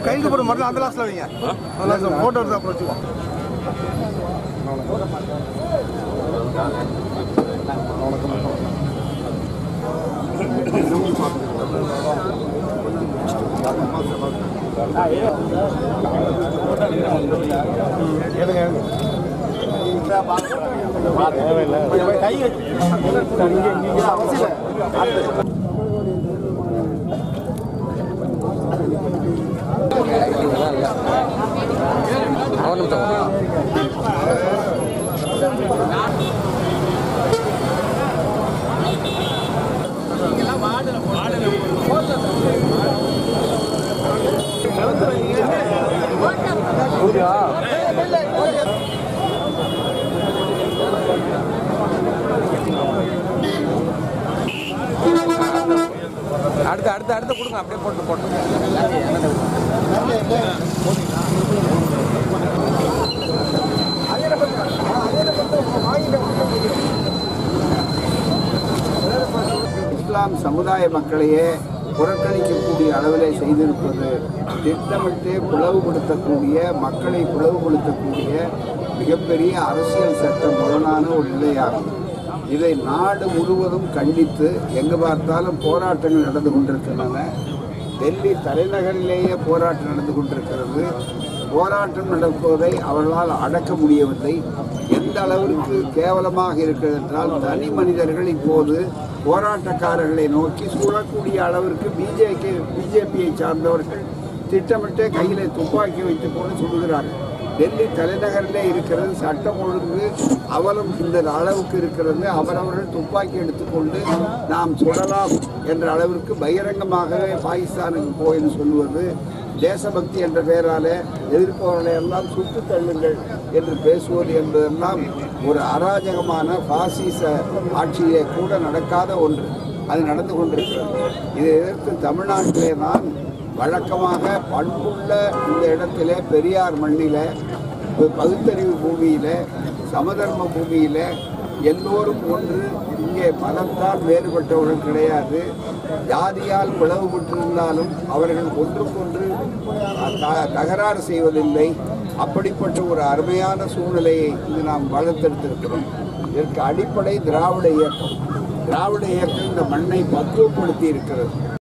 கைக்கு போட மட்டும் அந்த லாஸ்ட்ல வைங்க அந்த லாஸ்ட்ல போட்டோ எடுத்து அப்புறம் வச்சுக்கோ எடுங்க எடுங்க கை அவசியம் ஒரு நிமிஷம் அடுத்து அடுத்து அடுத்து கொடுங்க அப்படியே போட்டு போட்டு இஸ்லாம் சமுதாய மக்களையே புறக்கணிக்கக்கூடிய அளவிலே செய்திருப்பது திட்டமிட்டு பிளவுபடுத்தக்கூடிய மக்களை பிளவுபடுத்தக்கூடிய மிகப்பெரிய அரசியல் சட்ட முரணான ஒரு நிலையாகும் இதை நாடு முழுவதும் கண்டித்து எங்கு பார்த்தாலும் போராட்டங்கள் நடந்து கொண்டிருக்கின்றன டெல்லி தலைநகரிலேயே போராட்டம் நடந்து கொண்டிருக்கிறது போராட்டம் நடப்பதை அவர்களால் அடக்க முடியவில்லை எந்த அளவிற்கு கேவலமாக இருக்கிறது என்றால் தனி மனிதர்கள் இப்போது போராட்டக்காரர்களை நோக்கி சூழக்கூடிய அளவிற்கு பிஜேபி பிஜேபியை சார்ந்தவர்கள் திட்டமிட்டு கையிலே துப்பாக்கி வைத்துக் கொண்டு சுடுகிறார்கள் டெல்லி தலைநகரிலே இருக்கிறது சட்டம் ஒழுங்கு அவலம் இந்த அளவுக்கு இருக்கிறது அவரவர்கள் துப்பாக்கி எடுத்துக்கொண்டு நாம் சுடலாம் என்ற அளவிற்கு பகிரங்கமாகவே பாகிஸ்தானுக்கு போயின்னு சொல்லுவது தேசபக்தி என்ற பெயராலே எதிர்ப்பவர்களை எல்லாம் சுட்டு தள்ளுங்கள் என்று பேசுவது என்பதெல்லாம் ஒரு அராஜகமான பாசிச ஆட்சியிலே கூட நடக்காத ஒன்று அது நடந்து கொண்டிருக்கிறது இதை எதிர்த்து தமிழ்நாட்டிலே தான் வழக்கமாக பண்புள்ள இந்த இடத்திலே பெரியார் மண்ணிலே பகுத்தறிவு பூமியிலே சமதர்ம பூமியிலே எல்லோரும் ஒன்று இங்கே மதத்தால் வேறுபட்டவர்கள் கிடையாது ஜாதியால் பிளவுபட்டிருந்தாலும் அவர்கள் ஒன்றுக்கொன்று த- தகராறு செய்வதில்லை அப்படிப்பட்ட ஒரு அருமையான சூழ்நிலையை இது நாம் வளர்த்தெடுத்திருக்கிறோம் இதற்கு அடிப்படை திராவிட இயக்கம் திராவிட இயக்கம் இந்த மண்ணை பக்குவப்படுத்தி இருக்கிறது